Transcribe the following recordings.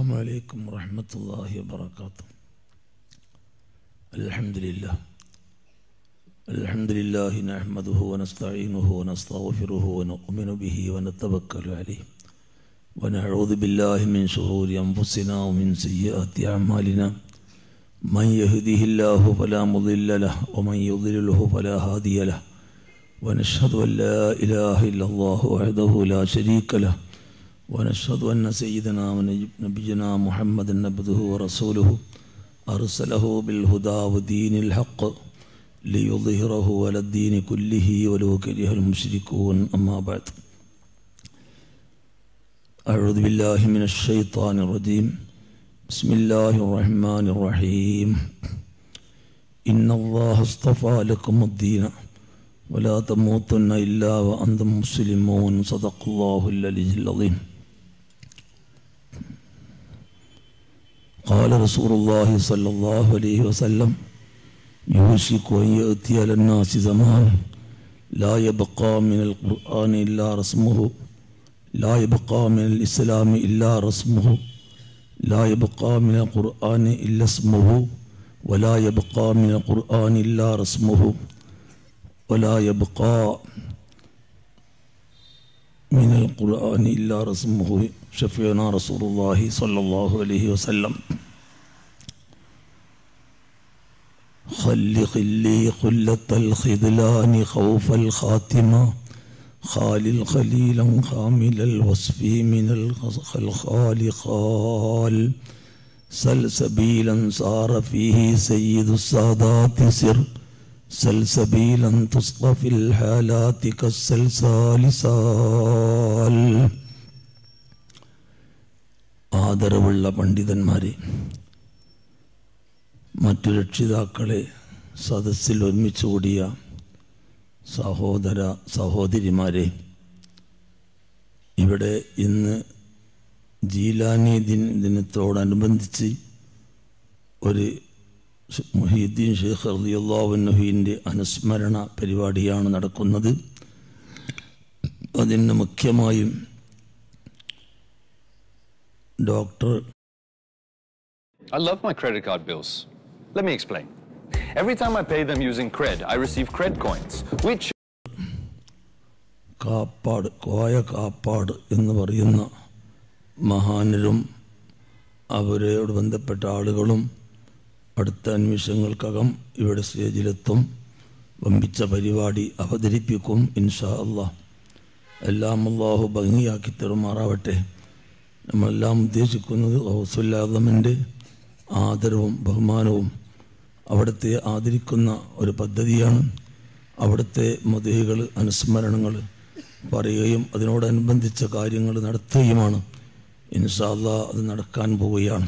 السلام عليكم ورحمة الله وبركاته الحمد لله الحمد لله نحمده ونستعينه ونستغفره ونؤمن به ونتوكل عليه ونعوذ بالله من شرور أنفسنا ومن سيئات أعمالنا من يهده الله فلا مضل له ومن يضلله فلا هادي له ونشهد أن لا إله إلا الله وحده لا شريك له ونشهد أن سيدنا ونبينا محمد عبده ورسوله أرسله بالهدى ودين الحق ليظهره على الدين كله ولو كره المشركون أما بعد أعوذ بالله من الشيطان الرجيم بسم الله الرحمن الرحيم إن الله اصطفى لكم الدين ولا تموتن إلا وأنتم مسلمون صدق الله العلي العظيم قال رسول الله صلى الله عليه وسلم يوشك أن يأتي على الناس زمان لا يبقى من القرآن إلا رسمه لا يبقى من الإسلام إلا رسمه لا يبقى من القرآن إلا اسمه ولا يبقى من القرآن إلا رسمه ولا يبقى من القرآن إلا رسمه شفينا رسول الله صلى الله عليه وسلم خلق لي قلة الخذلان خوف الخاتمة خالل خليلا خامل الوصف من الخالقال سلسبيلا صار فيه سيد السادات سر سلسبيلا تصطفي الحالات كالسلسال سال ആദരവുള്ള പണ്ഡിതന്മാരെ മറ്റു രക്ഷിതാക്കളെ സദസ്സിൽ ഒരുമിച്ച് കൂടിയ സഹോദര സഹോദരിമാരെ ഇവിടെ ഇന്ന് ജീലാനി ദിന ദിനത്തോടനുബന്ധിച്ച് ഒരു മുഹീദ്ദീൻ ഷെയ്ഖ് റളിയല്ലാഹുവിൻ്റെ അനുസ്മരണ പരിപാടിയാണ് നടക്കുന്നത് അതിന് മുഖ്യമായും doctor I love my credit card bills. Let me explain. Every time I pay them using Cred, I receive Cred coins, which Kappad Koya Kappad എന്ന് പറയുന്ന മഹാനരും അവരോട് ബന്ധപ്പെട്ട ആളുകളും അടുത്ത നിമിഷങ്ങൾക്കകം ഇവിടെ സ്റ്റേജിലെത്തും വമ്പിച്ച പരിപാടി അവതരിപ്പിക്കും ഇൻഷാ അള്ളാഹ് എല്ലാം അള്ളാഹു ഭംഗിയാക്കി തെറുമാറാവട്ടെ നമ്മളെല്ലാം ഉദ്ദേശിക്കുന്നത് ഹൗസുല്ലാദമിൻ്റെ ആദരവും ബഹുമാനവും അവിടുത്തെ ആദരിക്കുന്ന ഒരു പദ്ധതിയാണ് അവിടുത്തെ മതികൾ അനുസ്മരണങ്ങൾ പറയുകയും അതിനോടനുബന്ധിച്ച കാര്യങ്ങൾ നടത്തുകയുമാണ് ഇൻഷാല്ല അത് നടക്കാൻ പോവുകയാണ്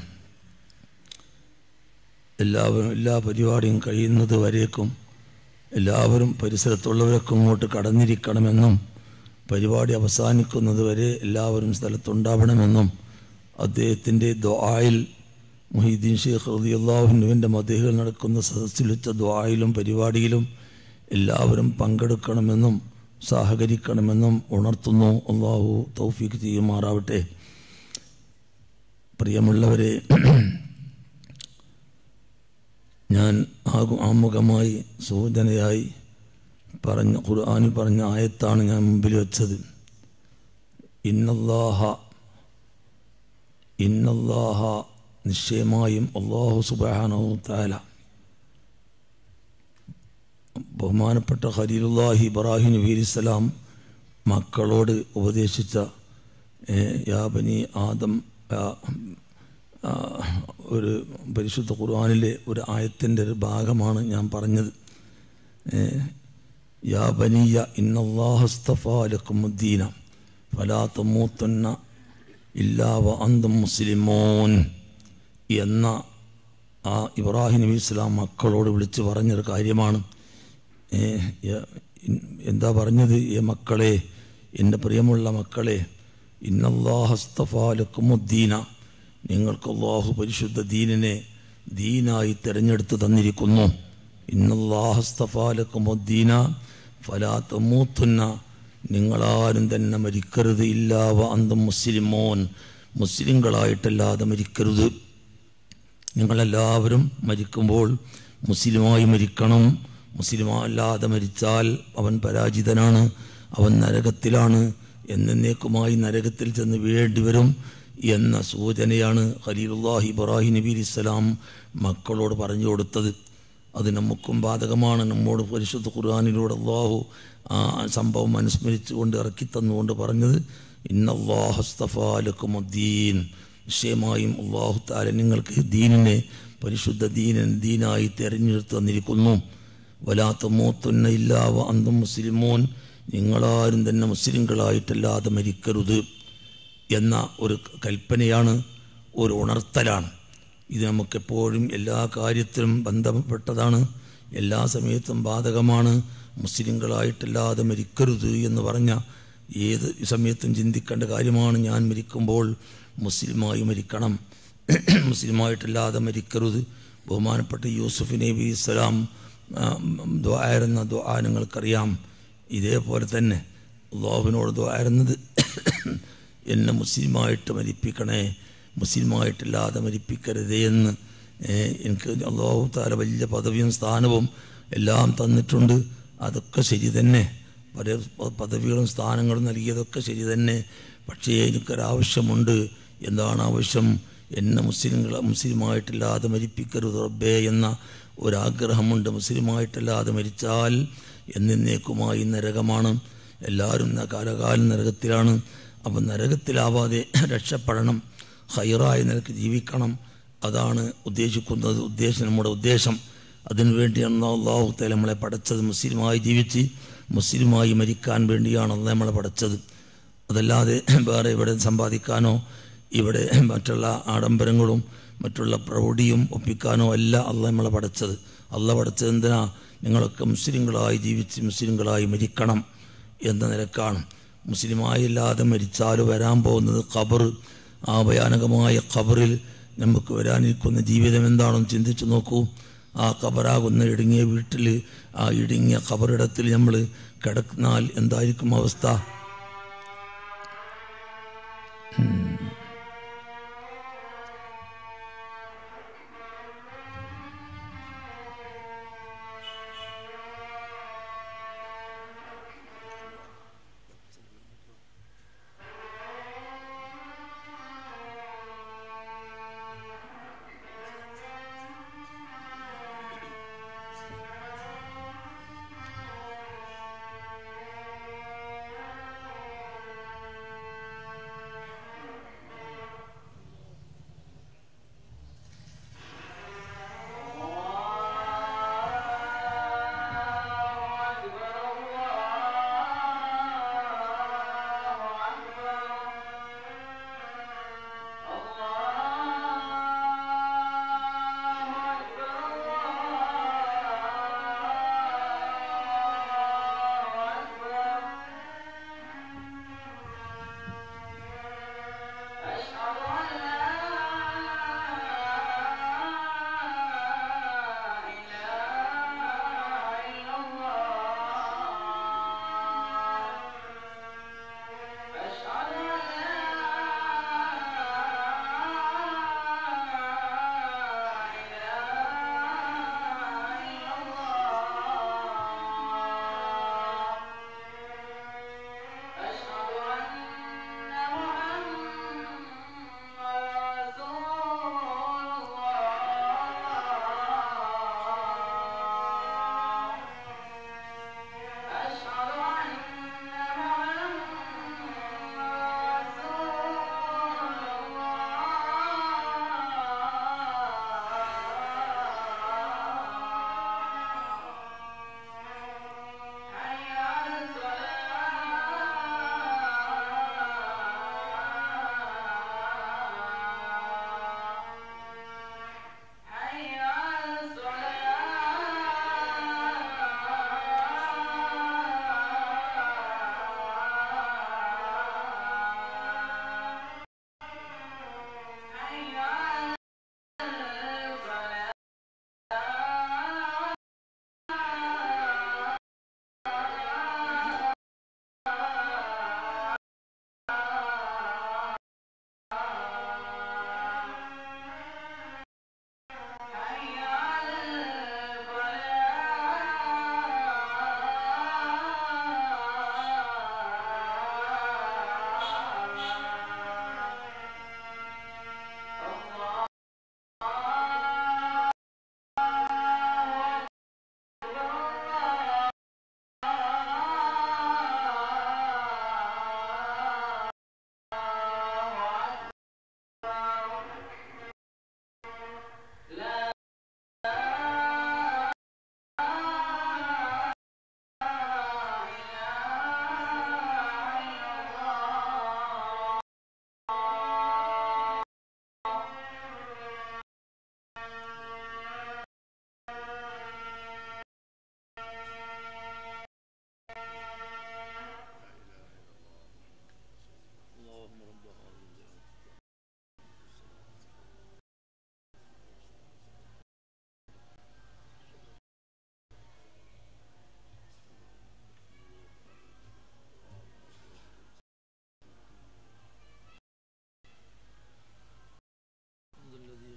എല്ലാവരും എല്ലാ പരിപാടിയും കഴിയുന്നത് വരേക്കും എല്ലാവരും പരിസരത്തുള്ളവരൊക്കെ ഇങ്ങോട്ട് കടന്നിരിക്കണമെന്നും പരിപാടി അവസാനിക്കുന്നത് വരെ എല്ലാവരും സ്ഥലത്തുണ്ടാവണമെന്നും അദ്ദേഹത്തിൻ്റെ ദ്വായിൽ മുഹീദ്ദീൻ ഷെയ്ഖ് റളിയല്ലാഹുവിൻ്റെ മതകൾ നടക്കുന്ന സദസ്സിൽ വെച്ച ദ്വായിലും പരിപാടിയിലും എല്ലാവരും പങ്കെടുക്കണമെന്നും സഹകരിക്കണമെന്നും ഉണർത്തുന്നു അള്ളാഹു തൗഫീഖ് ചെയ്യുമാറാവട്ടെ പ്രിയമുള്ളവരെ ഞാൻ ആകു ആമുഖമായി സൂചനയായി പറഞ്ഞ ഖുർആാനിൽ പറഞ്ഞ ആയത്താണ് ഞാൻ മുമ്പിൽ വെച്ചത് ഇന്നല്ലാഹ ഇന്നല്ലാഹ നിശ്ചയമായും അള്ളാഹു സുബാനോ താല ബഹുമാനപ്പെട്ട ഖലീലുല്ലാഹി ഇബ്രാഹിം നബി ഇസ്ലാം മക്കളോട് ഉപദേശിച്ച യാ ബനി ആദം ഒരു പരിശുദ്ധ ഖുർആാനിലെ ഒരു ആയത്തിൻ്റെ ഒരു ഭാഗമാണ് ഞാൻ പറഞ്ഞത് യാ ബനിയ ഇന്നല്ലാഹസ്തഫാലക്കുമുദ്ദീന ഫലാത്ത മൂത്തുന്ന ഇല്ലാവ അന്തും മുസ്ലിമോൻ എന്ന ആ ഇബ്രാഹിം നബി ഇസ്ലാം മക്കളോട് വിളിച്ച് പറഞ്ഞൊരു കാര്യമാണ് എന്താ പറഞ്ഞത് ഏ മക്കളെ എൻ്റെ പ്രിയമുള്ള മക്കളെ ഇന്നല്ലാഹസ്തഫാലക്കുമുദ്ദീന നിങ്ങൾക്ക് അള്ളാഹു പരിശുദ്ധ ദീനിനെ ദീനായി തിരഞ്ഞെടുത്ത് തന്നിരിക്കുന്നു ഇന്നല്ലാഹസ്തഫാലക്കുമുദ്ദീന ഫലാത്ത മൂത്തുന്ന നിങ്ങളാരും തന്നെ മരിക്കരുത് ഇല്ലാവ അന്തം മുസ്ലിമോൻ മുസ്ലിങ്ങളായിട്ടല്ലാതെ മരിക്കരുത് നിങ്ങളെല്ലാവരും മരിക്കുമ്പോൾ മുസ്ലിമായി മരിക്കണം മുസ്ലിമല്ലാതെ മരിച്ചാൽ അവൻ പരാജിതനാണ് അവൻ നരകത്തിലാണ് എന്നേക്കുമായി നരകത്തിൽ ചെന്ന് വീഴേണ്ടി വരും എന്ന സൂചനയാണ് ഖലീലുല്ലാഹി ഇബ്രാഹിം നബി ഇസ്ലാം മക്കളോട് പറഞ്ഞു കൊടുത്തത് അത് നമുക്കും ബാധകമാണ് നമ്മോട് പരിശുദ്ധ ഖുർആാനിലൂടെ അള്ളാഹു ആ സംഭവം അനുസ്മരിച്ചുകൊണ്ട് ഇറക്കി തന്നുകൊണ്ട് പറഞ്ഞത് ഇന്നല്ലാഹസ്തഫാലക്കുമുദ്ദീൻ നിശ്ചയമായും അള്ളാഹു താല നിങ്ങൾക്ക് ദീനിനെ പരിശുദ്ധ ദീനൻ ദീനായി തെരഞ്ഞെടുത്ത് തന്നിരിക്കുന്നു വലാത്ത മൂത്തുന്ന ഇല്ലാവ അന്തും മുസ്ലിമോൻ നിങ്ങളാരും തന്നെ മുസ്ലിങ്ങളായിട്ടല്ലാതെ മരിക്കരുത് എന്ന ഒരു കൽപ്പനയാണ് ഒരു ഉണർത്തലാണ് ഇത് നമുക്കെപ്പോഴും എല്ലാ കാര്യത്തിലും ബന്ധപ്പെട്ടതാണ് എല്ലാ സമയത്തും ബാധകമാണ് മുസ്ലിങ്ങളായിട്ടല്ലാതെ മരിക്കരുത് എന്ന് പറഞ്ഞ ഏത് സമയത്തും ചിന്തിക്കേണ്ട കാര്യമാണ് ഞാൻ മരിക്കുമ്പോൾ മുസ്ലിമായി മരിക്കണം മുസ്ലിമായിട്ടല്ലാതെ മരിക്കരുത് ബഹുമാനപ്പെട്ട യൂസുഫ് നബി ഇസ്ലാം ദ്വാരുന്ന ദ്വാ നിങ്ങൾക്കറിയാം ഇതേപോലെ തന്നെ അള്ളാഹുവിനോട് ദ്വാരുന്നത് എന്നെ മുസ്ലിമായിട്ട് മരിപ്പിക്കണേ മുസ്ലിമായിട്ടില്ലാതെ മരിപ്പിക്കരുതേ എന്ന് എനിക്ക് അള്ളാഹു താല വലിയ പദവിയും സ്ഥാനവും എല്ലാം തന്നിട്ടുണ്ട് അതൊക്കെ ശരി തന്നെ പല പദവികളും സ്ഥാനങ്ങളും നൽകിയതൊക്കെ ശരി തന്നെ പക്ഷേ എനിക്കൊരാവശ്യമുണ്ട് എന്താണ് ആവശ്യം എന്നെ മുസ്ലിങ്ങൾ മുസ്ലിമായിട്ടില്ലാതെ മരിപ്പിക്കരുത് റബ്ബേ എന്ന ഒരാഗ്രഹമുണ്ട് മുസ്ലിമായിട്ടല്ലാതെ മരിച്ചാൽ എന്നേക്കുമായി നരകമാണ് എല്ലാവരും കാലകാലം നരകത്തിലാണ് അപ്പം നരകത്തിലാവാതെ രക്ഷപ്പെടണം ഹൈറായ നിലക്ക് ജീവിക്കണം അതാണ് ഉദ്ദേശിക്കുന്നത് ഉദ്ദേശം നമ്മുടെ ഉദ്ദേശം അതിനുവേണ്ടിയാണ് അള്ളാഹു തല നമ്മളെ പടച്ചത് മുസ്ലിമായി ജീവിച്ച് മുസ്ലിമായി മരിക്കാൻ വേണ്ടിയാണ് അത് നമ്മളെ പടച്ചത് അതല്ലാതെ വേറെ ഇവിടെ സമ്പാദിക്കാനോ ഇവിടെ മറ്റുള്ള ആഡംബരങ്ങളും മറ്റുള്ള പ്രൗഢിയും ഒപ്പിക്കാനോ അല്ല അല്ല നമ്മളെ പടച്ചത് അല്ല പടച്ചത് എന്തിനാ നിങ്ങളൊക്കെ മുസ്ലിങ്ങളായി ജീവിച്ച് മുസ്ലിങ്ങളായി മരിക്കണം എന്ന നിലക്കാണ് മുസ്ലിമായില്ലാതെ മരിച്ചാൽ വരാൻ പോകുന്നത് ഖബർ ആ ഭയാനകമായ ഖബറിൽ നമുക്ക് വരാനിരിക്കുന്ന ജീവിതം എന്താണെന്ന് ചിന്തിച്ചു നോക്കൂ ആ ഖബറാകുന്ന ഇടുങ്ങിയ വീട്ടിൽ ആ ഇടുങ്ങിയ ഖബറിടത്തിൽ നമ്മൾ കിടന്നാൽ എന്തായിരിക്കും അവസ്ഥ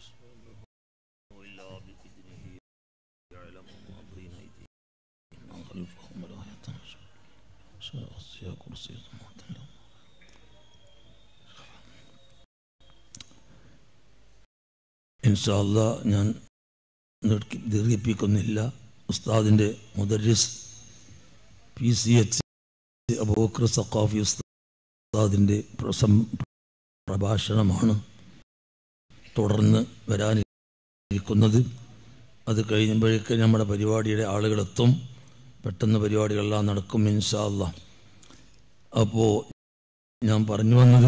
إلا بإذنه يعلم ما بين أيديهم وما خلفهم ولا يحتاجون وسع كرسي السماوات والأرض ഇൻഷാല്ല ഞാൻ നിർക്കി- ദീർഘിപ്പിക്കുന്നില്ല ഉസ്താദിൻ്റെ മുദരിസ് P C H Abubakar Saqafi ഉസ്താദിൻ്റെ പ്രസം പ്രഭാഷണമാണ് തുടർന്ന് വരാനിരിക്കുന്നത് അത് കഴിയുമ്പോഴേക്ക് നമ്മുടെ പരിപാടിയുടെ ആളുകളെത്തും പെട്ടെന്ന് പരിപാടികളെല്ലാം നടക്കും ഇൻഷാല്ല അപ്പോൾ ഞാൻ പറഞ്ഞു വന്നത്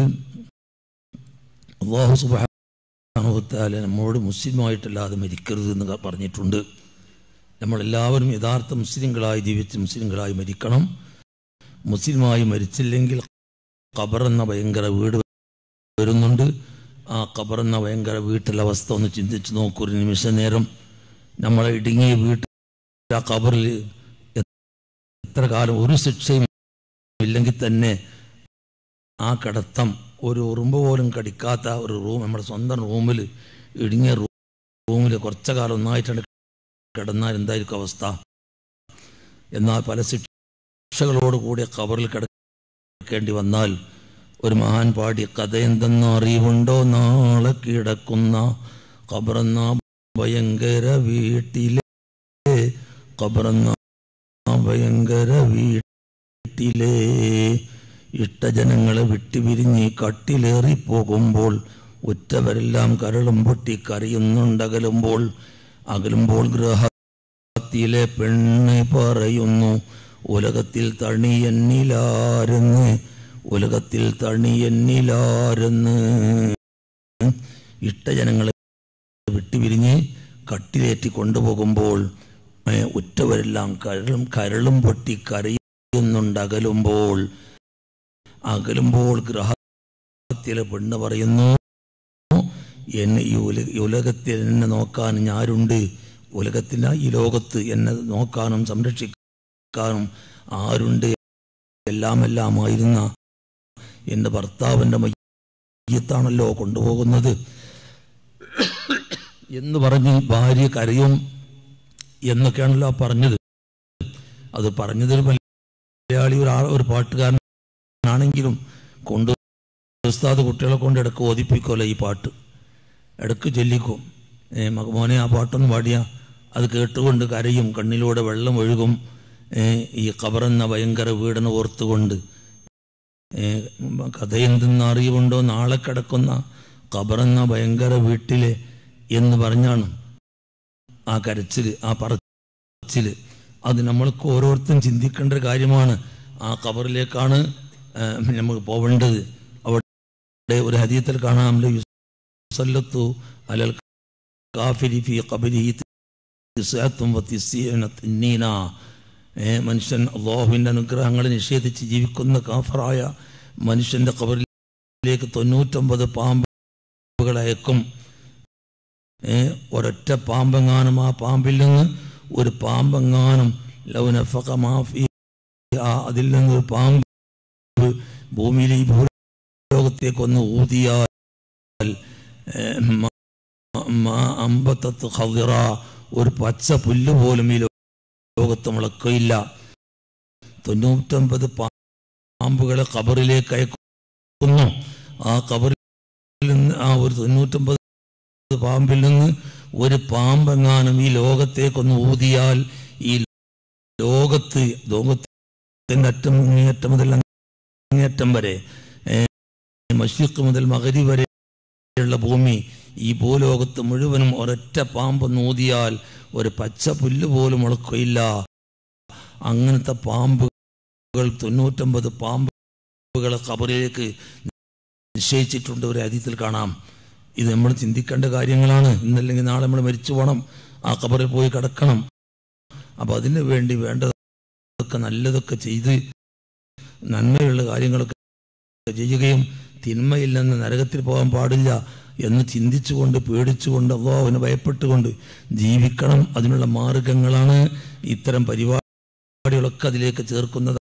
അള്ളാഹു സുബാനുത്താല നമ്മോട് മുസ്ലിമായിട്ടല്ലാതെ മരിക്കരുത് എന്ന് പറഞ്ഞിട്ടുണ്ട് നമ്മളെല്ലാവരും യഥാർത്ഥ മുസ്ലിങ്ങളായി ജീവിച്ച് മുസ്ലിങ്ങളായി മരിക്കണം മുസ്ലിമായി മരിച്ചില്ലെങ്കിൽ ഖബർ എന്ന ഭയങ്കര വീട് വരുന്നുണ്ട് ആ ഖബർ എന്ന ഭയങ്കര വീട്ടിലെ അവസ്ഥ ഒന്ന് ചിന്തിച്ച് നോക്കൂ ഒരു നിമിഷ നേരം നമ്മളെ ഇടുങ്ങിയ വീട്ടിൽ ആ ഖബറിൽ എത്ര കാലം ഒരു ശിക്ഷയും ഇല്ലെങ്കിൽ തന്നെ ആ കിടത്തം ഒരു ഉറുമ്പ് പോലും കടിക്കാത്ത ഒരു റൂം നമ്മുടെ സ്വന്തം റൂമിൽ ഇടുങ്ങിയ റൂമിൽ കുറച്ച കാലം ഒന്നായിട്ടാണ് കിടന്നാൽ എന്തായിരിക്കും അവസ്ഥ എന്നാൽ പല ശിക്ഷകളോട് കൂടി ഖബറിൽ കിടക്കേണ്ടി വന്നാൽ ഒരു മഹാൻ പാടി കഥ എന്തെന്ന് അറിവുണ്ടോ നാളെ കിടക്കുന്ന ഖബറെന്ന ഭയങ്കര വീട്ടിലെ ഖബറെന്ന ഭയങ്കര വീട്ടിലെ ഇഷ്ടജനങ്ങളെ വിട്ടുപിരിഞ്ഞ് കട്ടിലേറി പോകുമ്പോൾ ഉറ്റവരെല്ലാം കരളും പൊട്ടി കരയുന്നുണ്ടകലുമ്പോൾ അകലുമ്പോൾ ഗ്രഹത്തിലെ പെണ്ണ് പറയുന്നു ഉലകത്തിൽ തണിയെന്നിലാരെന്ന് ഉലകത്തിൽ തണിയെന്നിലാരെന്ന് ഇഷ്ടജനങ്ങളെ വിട്ടുപിരിഞ്ഞ് കട്ടിലേറ്റി കൊണ്ടുപോകുമ്പോൾ ഏ, ഉറ്റവരെല്ലാം കരളും കരളും പൊട്ടി കരയുന്നുണ്ട് അകലുമ്പോൾ അകലുമ്പോൾ ഗ്രഹത്തിലെ പെണ്ണ് പറയുന്നു എന്നെ ഈ ഉല ഈ ഉലകത്തിൽ എന്നെ നോക്കാൻ ഞാരുണ്ട് ഉലകത്തിന് ഈ ലോകത്ത് എന്നെ നോക്കാനും സംരക്ഷിക്കാനും ആരുണ്ട് എല്ലാം എല്ലാമായിരുന്ന എൻ്റെ ഭർത്താവിൻ്റെ മയ്യത്താണല്ലോ കൊണ്ടുപോകുന്നത് എന്ന് പറഞ്ഞ് ഭാര്യ കരയും എന്നൊക്കെയാണല്ലോ ആ പറഞ്ഞത് അത് പറഞ്ഞതൊരു മലയാളി ഒരു ആ- ഒരു പാട്ടുകാരനാണെങ്കിലും കൊണ്ട് ഉസ്താദ് കുട്ടികളെ കൊണ്ട് ഇടക്ക് ഓദിപ്പിക്കുമല്ലോ ഈ പാട്ട് ഇടക്ക് ചൊല്ലിക്കും ഏ, മക- മോനെ ആ പാട്ടൊന്ന് പാടിയ അത് കേട്ടുകൊണ്ട് കരയും കണ്ണിലൂടെ വെള്ളം ഒഴുകും ഏ, ഈ ഖബറെന്ന ഭയങ്കര വീടിനെ ഓർത്തുകൊണ്ട് ഏ, കഥ എന്തെന്ന് അറിവുണ്ടോ നാളെ കിടക്കുന്ന ഖബറെന്ന ഭയങ്കര വീട്ടിലെ എന്ന് പറഞ്ഞാണ് ആ കരച്ചില് ആ പറച്ചില് അത് നമ്മൾക്ക് ഓരോരുത്തരും ചിന്തിക്കേണ്ട ഒരു കാര്യമാണ് ആ ഖബറിലേക്കാണ് ആ, നമുക്ക് പോവേണ്ടത് അവിടെ ഒരു ഹദീത്തിൽ കാണാം യുസല്ലത്തു അലൽ കാഫിരി ഫി ഖബരിഹി തിസ്അത്തും വതിസ്ഈന തിന്നീന ഏ, മനുഷ്യൻ അള്ളാഹുവിൻ്റെ അനുഗ്രഹങ്ങൾ നിഷേധിച്ച് ജീവിക്കുന്ന കാഫറായ മനുഷ്യന്റെ ഖബറിലേക്ക് തൊണ്ണൂറ്റൊമ്പത് പാമ്പുകളയക്കും ഏ, ഒരൊറ്റ പാമ്പെങ്ങാനും ആ പാമ്പിൽ നിന്ന് ഒരു പാമ്പെങ്ങാനും ലൗനഫക മാഫി ആ അതിൽ നിന്ന് ഒരു പാമ്പ് ഭൂമിയിൽ ഈ ഭൂലോകത്തേക്ക് ഒന്ന് ഊതിയാൽ ഏ, മ- മ- അമ്പത്തത്ത് ഖദിറ ഒരു പച്ച പുല്ല് പോലും ഈ ലോകത്ത് മുളക്കയില്ല തൊണ്ണൂറ്റൊമ്പത് പാമ്പുകളെ ഖബറിലേക്ക് അയക്കുന്നു ആ ഖബറിൽ നിന്ന് ആ ഒരു തൊണ്ണൂറ്റൊമ്പത് പാമ്പിൽ നിന്ന് ഒരു പാമ്പെങ്ങാനും ഈ ലോകത്തേക്കൊന്ന് ഊതിയാൽ ഈ ലോകത്ത് ലോകത്തിന്റെ അറ്റം അങ്ങേയറ്റം മുതൽ അങ്ങേയറ്റം വരെ മഷീഖ് മുതൽ മകരി വരെയുള്ള ഭൂമി ഈ ഭൂലോകത്ത് മുഴുവനും ഒരൊറ്റ പാമ്പ് നൂതിയാൽ ഒരു പച്ച പുല്ല് പോലും മുളക്കുകയില്ല അങ്ങനത്തെ പാമ്പുകൾ തൊണ്ണൂറ്റൊമ്പത് പാമ്പുകളെ കബറിലേക്ക് നിശ്ചയിച്ചിട്ടുണ്ട് ഒരു അതീത്തിൽ കാണാം ഇത് നമ്മൾ ചിന്തിക്കേണ്ട കാര്യങ്ങളാണ് ഇന്നല്ലെങ്കിൽ നാളെ നമ്മൾ മരിച്ചു പോകണം ആ കബറിൽ പോയി കിടക്കണം അപ്പൊ അതിനു വേണ്ടി വേണ്ടതൊക്കെ നല്ലതൊക്കെ ചെയ്ത് നന്മയുള്ള കാര്യങ്ങളൊക്കെ ചെയ്യുകയും തിന്മയിൽ നിന്ന് നരകത്തിൽ പോകാൻ പാടില്ല എന്ന് ചിന്തിച്ചുകൊണ്ട് പേടിച്ചുകൊണ്ട് അള്ളാഹുവിനെ ഭയപ്പെട്ടുകൊണ്ട് ജീവിക്കണം അതിനുള്ള മാർഗങ്ങളാണ് ഇത്തരം പരിപാടികളൊക്കെ അതിലേക്ക് ചേർക്കുന്നത്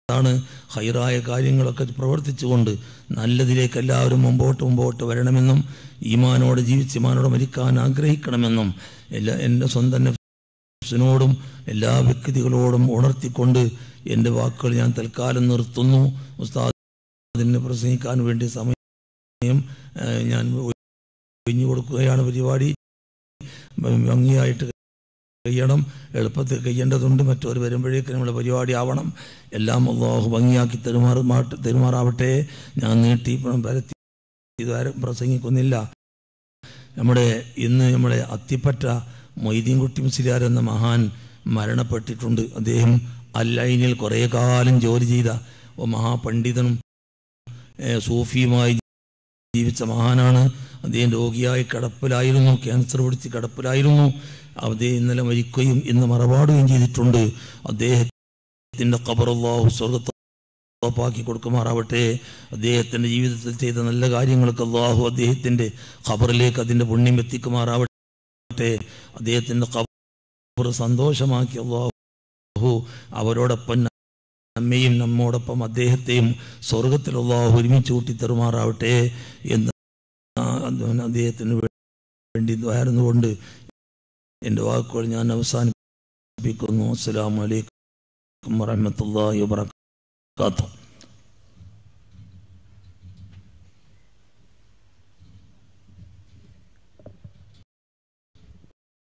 അതാണ് ഹൈറായ കാര്യങ്ങളൊക്കെ പ്രവർത്തിച്ചുകൊണ്ട് നല്ലതിലേക്ക് എല്ലാവരും മുമ്പോട്ട് മുമ്പോട്ട് വരണമെന്നും ഈമാനോട് ജീവിച്ച് ഈമാനോട് മരിക്കാൻ ആഗ്രഹിക്കണമെന്നും എല്ലാ എൻ്റെ സ്വന്തം നഫ്സിനോടും എല്ലാ വ്യക്തികളോടും ഉണർത്തിക്കൊണ്ട് എൻ്റെ വാക്കുകൾ ഞാൻ തൽക്കാലം നിർത്തുന്നു ഉസ്താദിന് പ്രസംഗിക്കാൻ വേണ്ടി സമയം ഏഹ്, ഞാൻ ഒഴിഞ്ഞു കൊടുക്കുകയാണ് പരിപാടി ഭംഗിയായിട്ട് കഴിയണം എളുപ്പത്തിൽ കഴിയേണ്ടതുണ്ട് മറ്റൊരു വരുമ്പോഴേക്ക് നമ്മുടെ പരിപാടി ആവണം എല്ലാം അള്ളാഹു ഭംഗിയാക്കി തെരുമാറ തെരുമാറാവട്ടെ ഞാൻ നീട്ടി പരത്തി ഇതുവരെ പ്രസംഗിക്കുന്നില്ല നമ്മുടെ ഇന്ന് നമ്മുടെ അത്തിപ്പറ്റ മൊയ്തീൻകുട്ടി മുസ്ലിയാർ എന്ന മഹാൻ മരണപ്പെട്ടിട്ടുണ്ട് അദ്ദേഹം അല്ലൈനിൽ കുറേ കാലം ജോലി ചെയ്ത ഒരു മഹാപണ്ഡിതനും ഏഹ്, സൂഫിയുമായി ജീവിച്ച മഹാനാണ് അദ്ദേഹം രോഗിയായി കിടപ്പിലായിരുന്നു ക്യാൻസർ പിടിച്ച് കിടപ്പിലായിരുന്നു അദ്ദേഹം ഇന്നലെ മരിക്കുകയും ഇന്ന് മറപാടുകയും ചെയ്തിട്ടുണ്ട് അദ്ദേഹത്തിന്റെ ഖബറല്ലാഹു സ്വർഗത്തോപ്പാക്കി കൊടുക്കുമാറാവട്ടെ അദ്ദേഹത്തിന്റെ ജീവിതത്തിൽ ചെയ്ത നല്ല കാര്യങ്ങൾക്ക് അള്ളാഹു അദ്ദേഹത്തിന്റെ ഖബറിലേക്ക് അതിന്റെ പുണ്യം എത്തിക്കുമാറാവട്ടെ അദ്ദേഹത്തിന്റെ ഖബർ സന്തോഷമാക്കി അള്ളാഹു അവരോടൊപ്പം നമ്മയും നമ്മോടൊപ്പം അദ്ദേഹത്തെയും സ്വർഗത്തിൽ അള്ളാഹു ഒരുമിച്ച് കൂട്ടിത്തരുമാറാവട്ടെ എന്ന് ആ അദ്ദേഹത്തിന് വേണ്ടി ദ്വാരുന്നുകൊണ്ട് എൻ്റെ വാക്കുകൾ ഞാൻ അവസാനിപ്പിക്കുന്നു അസ്സലാമു അലൈക്കും വറഹ്മത്തുള്ളാഹി വബറകാതുഹു